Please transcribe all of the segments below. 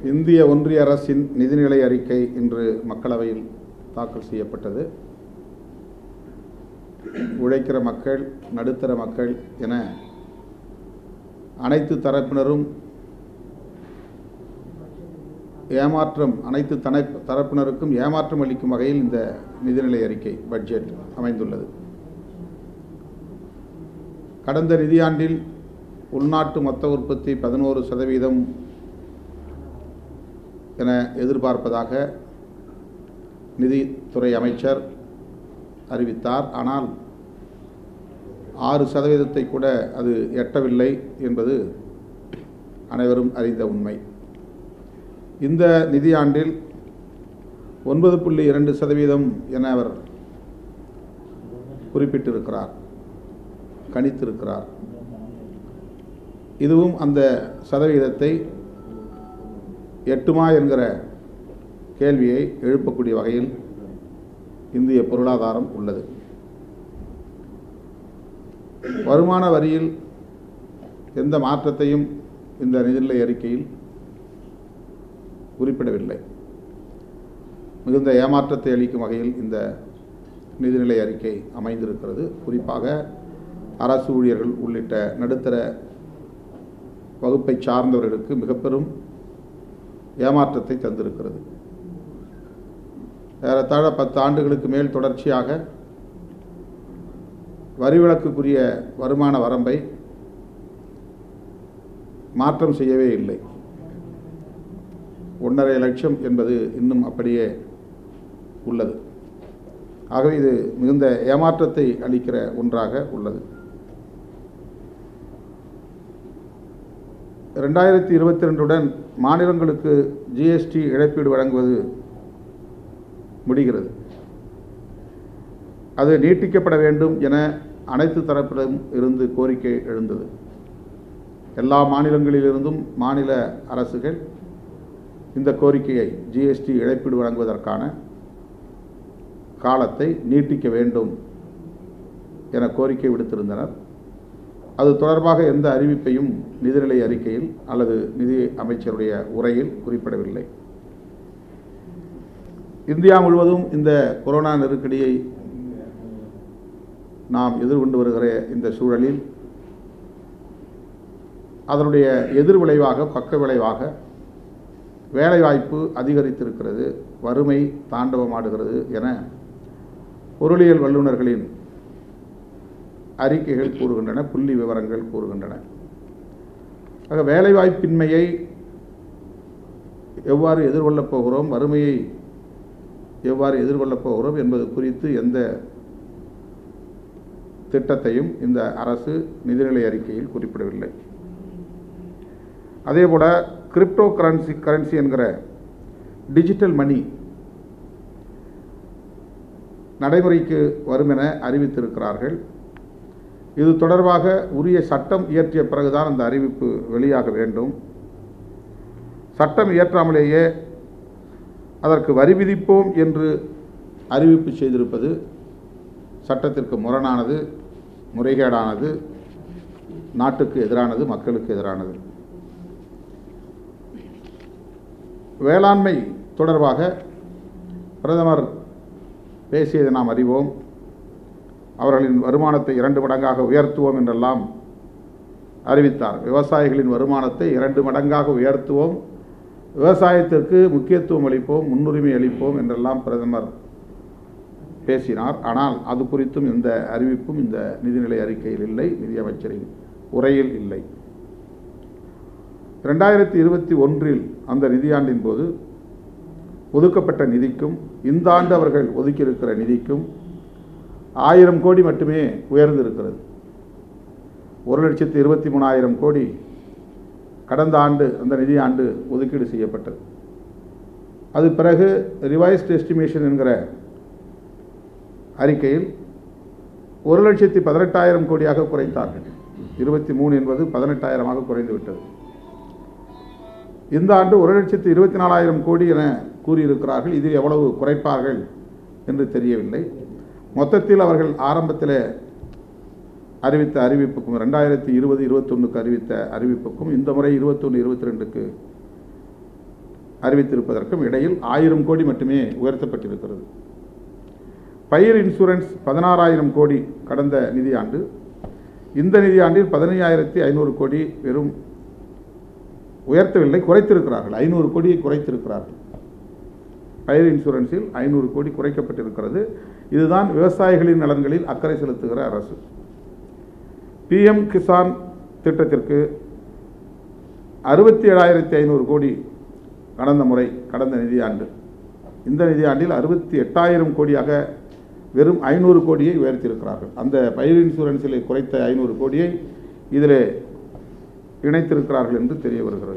இந்திய ஒன்றிய அரசின் நிதிநிலை அறிக்கை இன்று மக்களவையில் தாக்கல் செய்யப்பட்டது உழைக்கிற மக்கள் நடுத்தர மக்கள் என அனைத்து தரப்பினரும் ஏமாற்றம் அனைத்து தனை தரப்பினருக்கும் ஏமாற்றம் அளிக்கும் வகையில் இந்த நிதிநிலை அறிக்கை பட்ஜெட் அமைந்துள்ளது கடந்த நிதியாண்டில் உள்நாட்டு மொத்த உற்பத்தி பதினோரு சதவீதம் என எதிர்பார்ப்பதாக நிதித்துறை அமைச்சர் அறிவித்தார் ஆனால் ஆறு சதவீதத்தை கூட அது எட்டவில்லை என்பது அனைவரும் அறிந்த உண்மை இந்த நிதியாண்டில் ஒன்பது புள்ளி இரண்டு சதவீதம் என அவர் குறிப்பிட்டிருக்கிறார் கணித்திருக்கிறார் இதுவும் அந்த சதவீதத்தை எட்டுமா என்கிற கேள்வியை எழுப்பக்கூடிய வகையில் இந்திய பொருளாதாரம் உள்ளது வருமான வரியில் எந்த மாற்றத்தையும் இந்த நிதிநிலை அறிக்கையில் குறிப்பிடவில்லை மிகுந்த ஏமாற்றத்தை அளிக்கும் வகையில் இந்த நிதிநிலை அறிக்கை அமைந்திருக்கிறது குறிப்பாக அரசு ஊழியர்கள் உள்ளிட்ட நடுத்தர வகுப்பை சார்ந்தவர்களுக்கு மிக பெரும் ஏமாற்றத்தை தந்திருக்கிறது ஏறத்தாழ பத்து ஆண்டுகளுக்கு மேல் தொடர்ச்சியாக வரிவிலக்குக்குரிய வருமான வரம்பை மாற்றம் செய்யவே இல்லை ஒன்றரை லட்சம் என்பது இன்னும் அப்படியே உள்ளது ஆகவே இது மிகுந்த ஏமாற்றத்தை அளிக்கிற ஒன்றாக உள்ளது ரெண்டாயிரத்தி இருபத்தி ரெண்டுடன் மாநிலங்களுக்கு ஜிஎஸ்டி இழப்பீடு வழங்குவது முடிகிறது அது நீட்டிக்கப்பட வேண்டும் என அனைத்து தரப்பிலும் இருந்து கோரிக்கை எழுந்தது எல்லா மாநிலங்களிலிருந்தும் மாநில அரசுகள் இந்த கோரிக்கையை ஜிஎஸ்டி இழப்பீடு வழங்குவதற்கான காலத்தை நீட்டிக்க வேண்டும் என கோரிக்கை விடுத்திருந்தனர் அது தொடர்பாக எந்த அறிவிப்பையும் நிதிநிலை அறிக்கையில் அல்லது நிதி அமைச்சருடைய உரையில் குறிப்பிடவில்லை இந்தியா முழுவதும் இந்த கொரோனா நெருக்கடியை நாம் எதிர்கொண்டு வருகிற இந்த சூழலில் அதனுடைய எதிர் விளைவாக பக்க விளைவாக வேலைவாய்ப்பு அதிகரித்திருக்கிறது வறுமை தாண்டவமாடுகிறது என பொருளியல் வல்லுநர்களின் அறிக்கைகள் கூறுகின்றன புள்ளி விவரங்கள் கூறுகின்றன ஆக வேலைவாய்ப்பின்மையை எவ்வாறு எதிர்கொள்ளப் போகிறோம் வறுமையை எவ்வாறு எதிர்கொள்ளப் போகிறோம் என்பது குறித்து எந்த திட்டத்தையும் இந்த அரசு நிதிநிலை அறிக்கையில் குறிப்பிடவில்லை அதேபோல கிரிப்டோ கரன்சி கரன்சி என்கிற டிஜிட்டல் மணி நடைமுறைக்கு வரும் என அறிவித்திருக்கிறார்கள் இது தொடர்பாக உரிய சட்டம் இயற்றிய பிறகுதான் அந்த அறிவிப்பு வெளியாக வேண்டும் சட்டம் இயற்றாமலேயே அதற்கு வரி விதிப்போம் என்று அறிவிப்பு செய்திருப்பது சட்டத்திற்கு முரணானது முறைகேடானது நாட்டுக்கு எதிரானது மக்களுக்கு எதிரானது வேளாண்மை தொடர்பாக பிரதமர் பேசியதை நாம் அறிவோம் அவர்களின் வருமானத்தை இரண்டு மடங்காக உயர்த்துவோம் என்றெல்லாம் அறிவித்தார் விவசாயிகளின் வருமானத்தை இரண்டு மடங்காக உயர்த்துவோம் விவசாயத்திற்கு முக்கியத்துவம் அளிப்போம் முன்னுரிமை அளிப்போம் என்றெல்லாம் பிரதமர் பேசினார் ஆனால் அது குறித்தும் இந்த அறிவிப்பும் இந்த நிதிநிலை அறிக்கையில் இல்லை நிதியமைச்சரின் உரையில் இல்லை ரெண்டாயிரத்தி இருபத்தி ஒன்றில் அந்த நிதியாண்டின் போது ஒதுக்கப்பட்ட நிதிக்கும் இந்த ஆண்டு அவர்கள் ஒதுக்கியிருக்கிற நிதிக்கும் ஆயிரம் கோடி மட்டுமே உயர்ந்திருக்கிறது ஒரு லட்சத்து இருபத்தி மூணாயிரம் கோடி கடந்த ஆண்டு அந்த நிதி ஆண்டு ஒதுக்கீடு செய்யப்பட்டது அது பிறகு ரிவைஸ்ட் எஸ்டிமேஷன் என்கிற அறிக்கையில் ஒரு லட்சத்தி பதினெட்டாயிரம் கோடியாக குறைத்தார்கள் இருபத்தி மூணு என்பது பதினெட்டாயிரமாக குறைந்து விட்டது இந்த ஆண்டு ஒரு லட்சத்து இருபத்தி நாலாயிரம் கோடி என கூறியிருக்கிறார்கள் இதில் எவ்வளவு குறைப்பார்கள் என்று தெரியவில்லை மொத்தத்தில் அவர்கள் ஆரம்பத்தில் அறிவித்த அறிவிப்புக்கும் ரெண்டாயிரத்தி இருபது இருபத்தொன்னுக்கு அறிவித்த அறிவிப்புக்கும் இந்த முறை இருபத்தொன்று இருபத்தி ரெண்டுக்கு அறிவித்திருப்பதற்கும் இடையில் ஆயிரம் கோடி மட்டுமே உயர்த்தப்பட்டிருக்கிறது பயிர் இன்சூரன்ஸ் பதினாறாயிரம் கோடி கடந்த நிதியாண்டு இந்த நிதியாண்டில் பதினையாயிரத்தி ஐநூறு கோடி வெறும் உயர்த்தவில்லை குறைத்திருக்கிறார்கள் ஐநூறு கோடியை குறைத்திருக்கிறார்கள் பயிர் இன்சூரன்ஸில் ஐநூறு கோடி குறைக்கப்பட்டிருக்கிறது இதுதான் விவசாயிகளின் நலன்களில் அக்கறை செலுத்துகிற அரசு பிஎம் கிசான் திட்டத்திற்கு அறுபத்தி ஏழாயிரத்தி ஐநூறு கோடி கடந்த முறை கடந்த நிதியாண்டு இந்த நிதியாண்டில் அறுபத்தி எட்டாயிரம் கோடியாக வெறும் ஐநூறு கோடியை உயர்த்தியிருக்கிறார்கள் அந்த பயிர் இன்சூரன்ஸில் குறைத்த ஐநூறு கோடியை இதில் இணைத்திருக்கிறார்கள் என்று தெரிய வருகிறது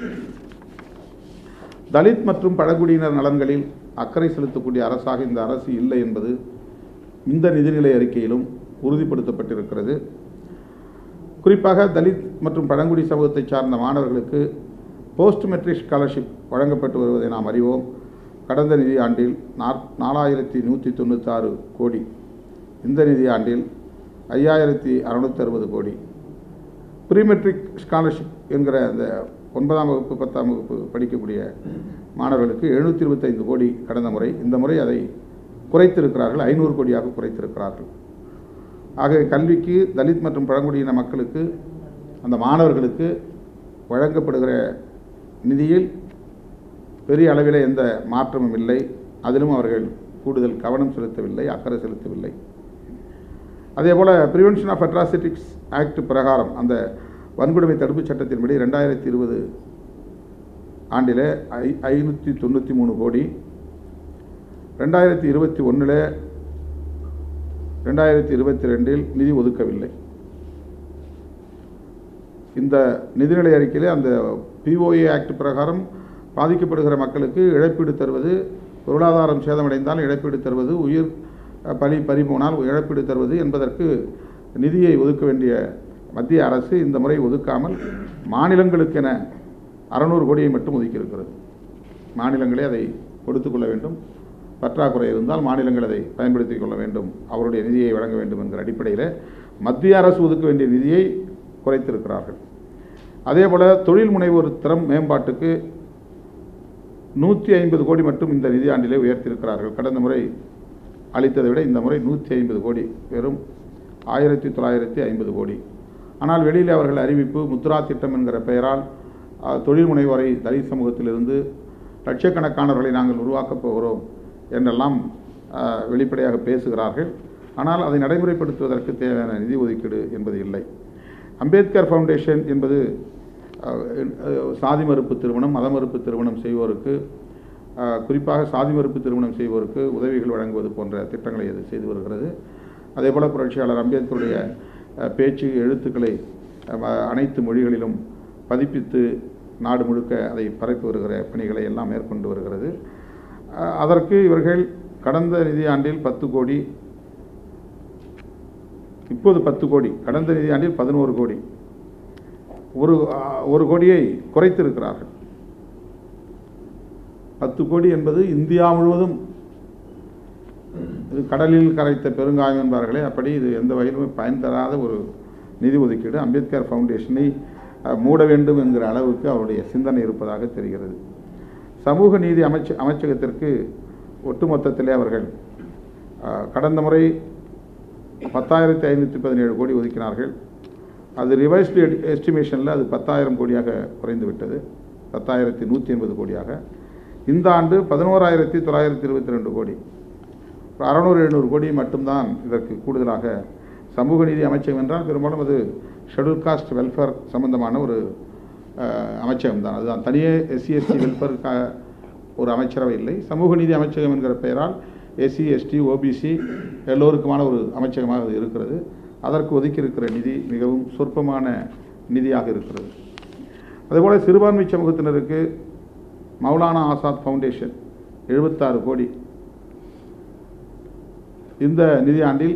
தலித் மற்றும் பழங்குடியினர் நலன்களில் அக்கறை செலுத்தக்கூடிய அரசாக இந்த அரசு இல்லை என்பது இந்த நிதிநிலை அறிக்கையிலும் உறுதிப்படுத்தப்பட்டிருக்கிறது குறிப்பாக தலித் மற்றும் பழங்குடி சமூகத்தை சார்ந்த மாணவர்களுக்கு போஸ்ட் மெட்ரிக் ஸ்காலர்ஷிப் வழங்கப்பட்டு வருவதை நாம் அறிவோம் கடந்த நிதியாண்டில் நாற் நாலாயிரத்தி நூற்றி தொண்ணூத்தாறு கோடி இந்த நிதியாண்டில் ஐயாயிரத்தி அறுநூத்தி அறுபது கோடி ப்ரீமெட்ரிக் ஸ்காலர்ஷிப் என்கிற அந்த ஒன்பதாம் வகுப்பு பத்தாம் வகுப்பு படிக்கக்கூடிய மாணவர்களுக்கு எழுநூற்றி இருபத்தைந்து கோடி கடந்த முறை இந்த முறை அதை குறைத்திருக்கிறார்கள் ஐநூறு கோடியாக குறைத்திருக்கிறார்கள் ஆக கல்விக்கு தலித் மற்றும் பழங்குடியின மக்களுக்கு அந்த மாணவர்களுக்கு வழங்கப்படுகிற நிதியில் பெரிய அளவில் எந்த மாற்றமும் இல்லை அதிலும் அவர்கள் கூடுதல் கவனம் செலுத்தவில்லை அக்கறை செலுத்தவில்லை அதே போல் ப்ரிவென்ஷன் ஆஃப் அட்ராசிட்டிக்ஸ் ஆக்ட் பிரகாரம் அந்த வன்கொடுமை தடுப்புச் சட்டத்தின்படி ரெண்டாயிரத்தி இருபது ஆண்டில் ஐ ஐநூற்றி தொண்ணூற்றி மூணு கோடி ரெண்டாயிரத்தி இருபத்தி ஒன்றில் ரெண்டாயிரத்தி இருபத்தி ரெண்டில் நிதி ஒதுக்கவில்லை இந்த நிதிநிலை அறிக்கையிலே அந்த பிஓஏ ஆக்ட் பிரகாரம் பாதிக்கப்படுகிற மக்களுக்கு இழப்பீடு தருவது பொருளாதாரம் சேதமடைந்தால் இழப்பீடு தருவது உயிர் அஹ், பலி பறிபோனால் இழப்பீடு தருவது என்பதற்கு நிதியை ஒதுக்க வேண்டிய மத்திய அரசு இந்த முறை ஒதுக்காமல் மாநிலங்களுக்கென அறநூறு கோடியை மட்டும் ஒதுக்கியிருக்கிறது மாநிலங்களே அதை கொடுத்துக் கொள்ள வேண்டும் பற்றாக்குறை இருந்தால் மாநிலங்கள் அதை பயன்படுத்திக் கொள்ள வேண்டும் அவருடைய நிதியை வழங்க வேண்டும் என்கிற அடிப்படையில் மத்திய அரசு ஒதுக்க வேண்டிய நிதியை குறைத்திருக்கிறார்கள் அதேபோல தொழில் முனைவோர் திறம் மேம்பாட்டுக்கு நூற்றி ஐம்பது கோடி மட்டும் இந்த நிதியாண்டிலே உயர்த்தியிருக்கிறார்கள் கடந்த முறை அளித்ததை விட இந்த முறை நூற்றி ஐம்பது கோடி வெறும் ஆயிரத்தி தொள்ளாயிரத்தி ஐம்பது கோடி ஆனால் வெளியில் அவர்கள் அறிவிப்பு முத்ரா திட்டம் என்கிற பெயரால் அஹ், தொழில் முனைவோரை தலித் சமூகத்திலிருந்து லட்சக்கணக்கானவர்களை நாங்கள் உருவாக்கப் போகிறோம் என்றெல்லாம் அஹ், வெளிப்படையாக பேசுகிறார்கள் ஆனால் அதை நடைமுறைப்படுத்துவதற்கு தேவையான நிதி ஒதுக்கீடு என்பது இல்லை அம்பேத்கர் ஃபவுண்டேஷன் என்பது அஹ், அஹ், சாதி மறுப்பு திருமணம் மத மறுப்பு திருமணம் செய்வோருக்கு அஹ், குறிப்பாக சாதி மறுப்பு திருமணம் செய்வோருக்கு உதவிகள் வழங்குவது போன்ற திட்டங்களை அது செய்து வருகிறது அதேபோல் புரட்சியாளர் அம்பேத்கருடைய அஹ், பேச்சு எழுத்துக்களை அஹ், அனைத்து மொழிகளிலும் பதிப்பித்து நாடு முழுக்க அதை பரப்பி வருகிற பணிகளை எல்லாம் மேற்கொண்டு வருகிறது அஹ், அதற்கு இவர்கள் கடந்த நிதியாண்டில் பத்து கோடி இப்போது பத்து கோடி கடந்த நிதியாண்டில் பதினோரு கோடி ஒரு அஹ், ஒரு கோடியை குறைத்திருக்கிறார்கள் பத்து கோடி என்பது இந்தியா முழுவதும் இது கடலில் கரைத்த பெருங்காயம் என்பார்களே அப்படி இது எந்த வகையிலுமே பயன் தராத ஒரு நிதி ஒதுக்கீடு அம்பேத்கர் ஃபவுண்டேஷனை அஹ், மூட வேண்டும் என்கிற அளவுக்கு அவருடைய சிந்தனை இருப்பதாக தெரிகிறது சமூக நீதி அமைச்ச அமைச்சகத்திற்கு ஒட்டுமொத்தத்திலே அவர்கள் அஹ், கடந்த முறை பத்தாயிரத்தி ஐநூற்றி பதினேழு கோடி ஒதுக்கினார்கள் அது ரிவைஸ்டு எஸ்டிமேஷனில் அது பத்தாயிரம் கோடியாக குறைந்து விட்டது பத்தாயிரத்தி நூற்றி எண்பது கோடியாக இந்த ஆண்டு பதினோராயிரத்தி தொள்ளாயிரத்தி இருபத்தி ரெண்டு கோடி ஒரு அறநூறு எழுநூறு கோடி மட்டும்தான் இதற்கு கூடுதலாக சமூக நீதி அமைச்சகம் என்றால் பெரும்பாலும் அது ஷெட்யூல் காஸ்ட் வெல்ஃபேர் சம்பந்தமான ஒரு அஹ், அமைச்சகம் தான் அதுதான் தனியே எஸ்சி எஸ்டி வெல்ஃபேருக்காக ஒரு அமைச்சரவை இல்லை சமூக நீதி அமைச்சகம் என்கிற பெயரால் எஸ்சி எஸ்டி ஓபிசி எல்லோருக்குமான ஒரு அமைச்சகமாக அது இருக்கிறது அதற்கு ஒதுக்கியிருக்கிற நிதி மிகவும் சொற்பமான நிதியாக இருக்கிறது அதேபோல் சிறுபான்மை சமூகத்தினருக்கு மௌலானா ஆசாத் ஃபவுண்டேஷன் எழுபத்தாறு கோடி இந்த நிதியாண்டில்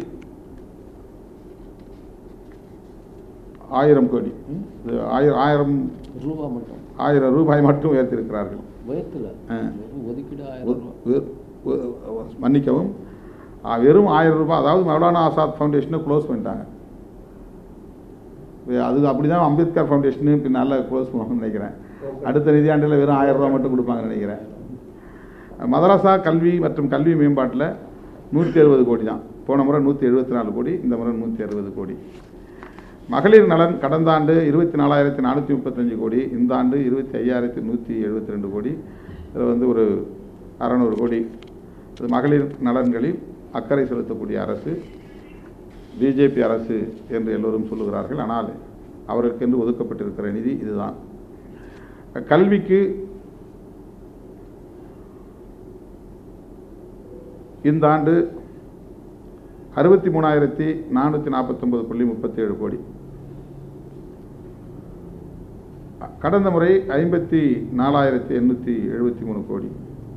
ஆயிரம் கோடி ம், இது ஆயிரம் ஆயிரம் ரூபா மட்டும் ஆயிரம் ரூபாய் மட்டும் உயர்த்தியிருக்கிறார்கள் வயத்துல ஆ. வெறும் ஒதுக்கீடு ஆயிரம் ஒரு- ரூபா ஒரு- ஒரு- மன்னிக்கவும் ஆ, வெறும் ஆயிரம் ரூபாய் அதாவது மௌலானா ஆசாத் ஃபவுண்டேஷனை க்ளோஸ் பண்ணிட்டாங்க வே- அது அப்படி தான் அம்பேத்கர் ஃபவுண்டேஷனு பின்னால் க்ளோஸ் பண்ணுவாங்கன்னு நினைக்கிறேன் அடுத்த நிதியாண்டில் வெறும் ஆயிரம் ரூபாய் மட்டும் கொடுப்பாங்கன்னு நினைக்கிறேன் மதரசா கல்வி மற்றும் கல்வி மேம்பாட்டில் நூற்றி அறுபது கோடி தான் போன முறை நூற்றி எழுபத்தி நாலு கோடி இந்த முறை நூற்றி அறுபது கோடி மகளிர் நலன் கடந்த ஆண்டு இருபத்தி நாலாயிரத்தி நானூற்றி முப்பத்தஞ்சு கோடி இந்த ஆண்டு இருபத்தி ஐயாயிரத்தி நூற்றி எழுபத்தி ரெண்டு கோடி இதில் வந்து ஒரு அறநூறு கோடி இது மகளிர் நலன்களில் அக்கறை செலுத்தக்கூடிய அரசு பிஜேபி அரசு என்று எல்லோரும் சொல்லுகிறார்கள் ஆனால் அவருக்கென்று ஒதுக்கப்பட்டிருக்கிற நிதி இதுதான் கல்விக்கு இந்த ஆண்டு அறுபத்தி மூணாயிரத்தி நானூற்றி நாற்பத்தொம்பது புள்ளி முப்பத்தி ஏழு கோடி கடந்த முறை ஐம்பத்தி நாலாயிரத்தி எண்ணூற்றி எழுபத்தி மூணு கோடி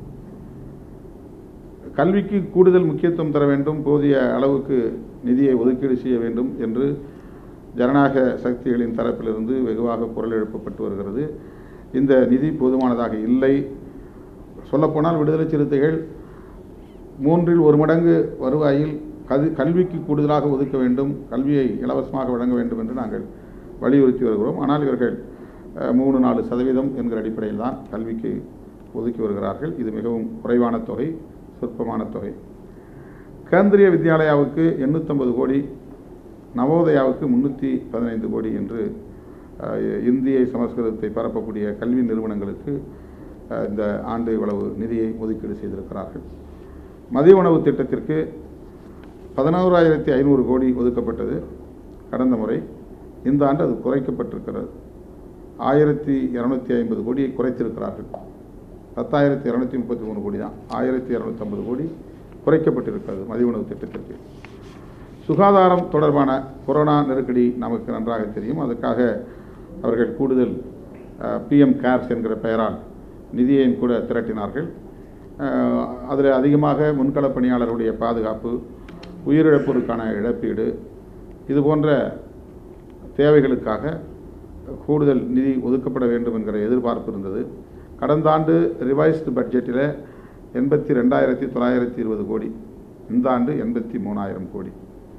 கல்விக்கு கூடுதல் முக்கியத்துவம் தர வேண்டும் போதிய அளவுக்கு நிதியை ஒதுக்கீடு செய்ய வேண்டும் என்று ஜனநாயக சக்திகளின் தரப்பிலிருந்து வெகுவாக குரல் எழுப்பப்பட்டு வருகிறது இந்த நிதி போதுமானதாக இல்லை சொல்லப்போனால் விடுதலை சிறுத்தைகள் மூன்றில் ஒரு மடங்கு வருவாயில் கது கல்விக்கு கூடுதலாக ஒதுக்க வேண்டும் கல்வியை இலவசமாக வழங்க வேண்டும் என்று நாங்கள் வலியுறுத்தி வருகிறோம் ஆனால் இவர்கள் அஹ், மூணு நாலு சதவீதம் என்கிற அடிப்படையில் தான் கல்விக்கு ஒதுக்கி வருகிறார்கள் இது மிகவும் குறைவான தொகை சொற்பமான தொகை கேந்திரிய வித்யாலயாவுக்கு எண்ணூற்றம்பது கோடி நவோதயாவுக்கு முன்னூற்றி பதினைந்து கோடி என்று அஹ், இந்திய சமஸ்கிருதத்தை பரப்பக்கூடிய கல்வி நிறுவனங்களுக்கு அஹ், இந்த ஆண்டு இவ்வளவு நிதியை ஒதுக்கீடு செய்திருக்கிறார்கள் மதிய உணவு திட்டத்திற்கு பதினோராயிரத்தி ஐநூறு கோடி ஒதுக்கப்பட்டது கடந்த முறை இந்த ஆண்டு அது குறைக்கப்பட்டிருக்கிறது ஆயிரத்தி இரநூத்தி ஐம்பது கோடியை குறைத்திருக்கிறார்கள் பத்தாயிரத்தி இரநூத்தி முப்பத்தி மூணு கோடி தான் ஆயிரத்தி இரநூத்தம்பது கோடி குறைக்கப்பட்டிருக்கிறது மதிய உணவு திட்டத்திற்கு சுகாதாரம் தொடர்பான கொரோனா நெருக்கடி நமக்கு நன்றாக தெரியும் அதுக்காக அவர்கள் கூடுதல் பிஎம் கேர்ஸ் என்கிற பெயரால் நிதியையும் கூட திரட்டினார்கள் அதில் அதிகமாக முன்களப் பணியாளருடைய பாதுகாப்பு உயிரிழப்போருக்கான இழப்பீடு இது போன்ற தேவைகளுக்காக கூடுதல் நிதி ஒதுக்கப்பட வேண்டும் என்கிற எதிர்பார்ப்பு இருந்தது கடந்த ஆண்டு ரிவைஸ்டு பட்ஜெட்டில் எண்பத்தி ரெண்டாயிரத்தி தொள்ளாயிரத்தி இருபது கோடி இந்த ஆண்டு எண்பத்தி மூணாயிரம் கோடி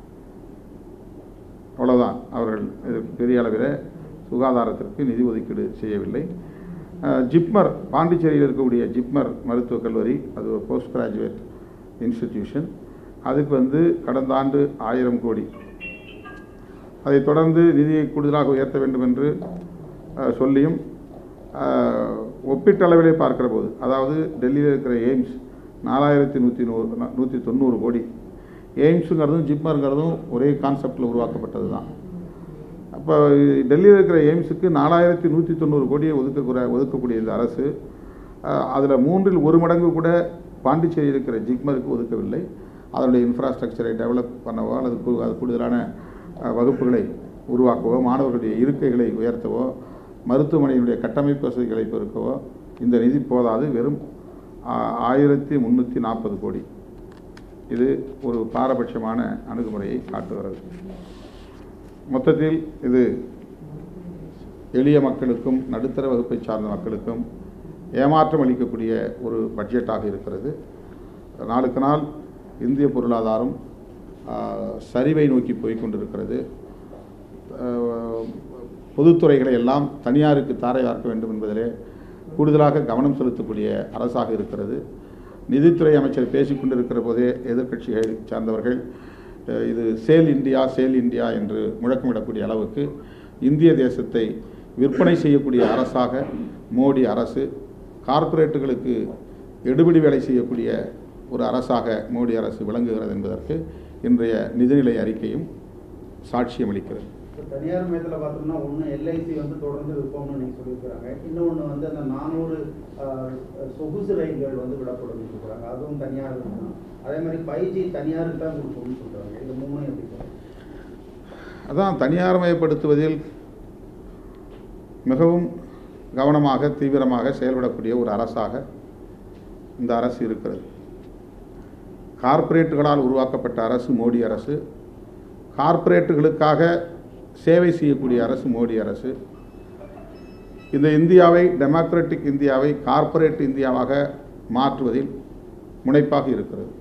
அவ்வளோதான் அவர்கள் இது பெரிய அளவில் சுகாதாரத்திற்கு நிதி ஒதுக்கீடு செய்யவில்லை அஹ், ஜிப்மர் பாண்டிச்சேரியில் இருக்கக்கூடிய ஜிப்மர் மருத்துவக் கல்லூரி அது ஒரு போஸ்ட் கிராஜுவேட் இன்ஸ்டிடியூஷன் அதுக்கு வந்து கடந்த ஆண்டு ஆயிரம் கோடி அதைத் தொடர்ந்து நிதியை கூடுதலாக உயர்த்த வேண்டும் என்று அஹ், சொல்லியும் அஹ், ஒப்பீட்டளவிலே பார்க்கிற போது அதாவது டெல்லியில் இருக்கிற எய்ம்ஸ் நாலாயிரத்தி நூற்றி நூறு நூற்றி தொண்ணூறு கோடி எய்ம்ஸுங்கிறதும் ஜிப்மருங்கிறதும் ஒரே கான்செப்டில் உருவாக்கப்பட்டது தான் அப்போ டெல்லியில் இருக்கிற எய்ம்ஸுக்கு நாலாயிரத்தி நூற்றி தொண்ணூறு கோடியை ஒதுக்கக்கூட ஒதுக்கக்கூடிய இந்த அரசு அதில் மூன்றில் ஒரு மடங்கு கூட பாண்டிச்சேரியில் இருக்கிற ஜிக்மருக்கு ஒதுக்கவில்லை அதனுடைய இன்ஃப்ராஸ்ட்ரக்சரை டெவலப் பண்ணவோ அல்லது கூ- அது கூடுதலான அஹ், வகுப்புகளை உருவாக்கவோ மாணவர்களுடைய இருக்கைகளை உயர்த்தவோ மருத்துவமனையினுடைய கட்டமைப்பு வசதிகளை பெருக்கவோ இந்த நிதி போதாது வெறும் ஆ- ஆயிரத்தி முந்நூற்றி நாற்பது கோடி இது ஒரு பாரபட்சமான அணுகுமுறையை காட்டுகிறது மொத்தத்தில் இது எளிய மக்களுக்கும் நடுத்தர வகுப்பை சார்ந்த மக்களுக்கும் ஏமாற்றம் அளிக்கக்கூடிய ஒரு பட்ஜெட்டாக இருக்கிறது நாளுக்கு நாள் இந்திய பொருளாதாரம் ஆ, சரிவை நோக்கி போய் கொண்டிருக்கிறது ஆஹ், பொதுத்துறைகளை எல்லாம் தனியாருக்கு தாரை வார்க்க வேண்டும் என்பதிலே கூடுதலாக கவனம் செலுத்தக்கூடிய அரசாக இருக்கிறது நிதித்துறை அமைச்சர் பேசிக் கொண்டிருக்கிற போதே எதிர்க்கட்சிகளை சார்ந்தவர்கள் அஹ், இது சேல் இந்தியா சேல் இந்தியா என்று முழக்கமிடக்கூடிய அளவுக்கு இந்திய தேசத்தை விற்பனை செய்யக்கூடிய அரசாக மோடி அரசு கார்ப்பரேட்டுகளுக்கு எடுபிடி வேலை செய்யக்கூடிய ஒரு அரசாக மோடி அரசு விளங்குகிறது என்பதற்கு இன்றைய நிதிநிலை அறிக்கையும் சாட்சியம் அளிக்கிறது இப்ப தனியார் மையத்தில் பார்த்தோம்னா ஒன்று எல்ஐசி வந்து தொடர்ந்து விற்போம்னு நீங்கள் சொல்லியிருக்கிறாங்க இன்னொன்று வந்து அந்த நானூறு சொகுசு ரயில்கள் வந்து விடப்படும் சொல்கிறாங்க அதுவும் தனியார் தான் அதே மாதிரி ஃபைவ் ஜி தனியாருக்கு தான் கொடுப்போம்னு சொல்கிறாங்க இது மூணும் எப்படி சார் அதான் தனியார்மயப்படுத்துவதில் மிகவும் கவனமாக தீவிரமாக செயல்படக்கூடிய ஒரு அரசாக இந்த அரசு இருக்கிறது கார்ப்பரேட்டுகளால் உருவாக்கப்பட்ட அரசு மோடி அரசு கார்ப்பரேட்டுகளுக்காக சேவை செய்யக்கூடிய அரசு மோடி அரசு இந்த இந்தியாவை டெமோக்ராட்டிக் இந்தியாவை கார்ப்பரேட் இந்தியாவாக மாற்றுவதில் முனைப்பாக இருக்கிறது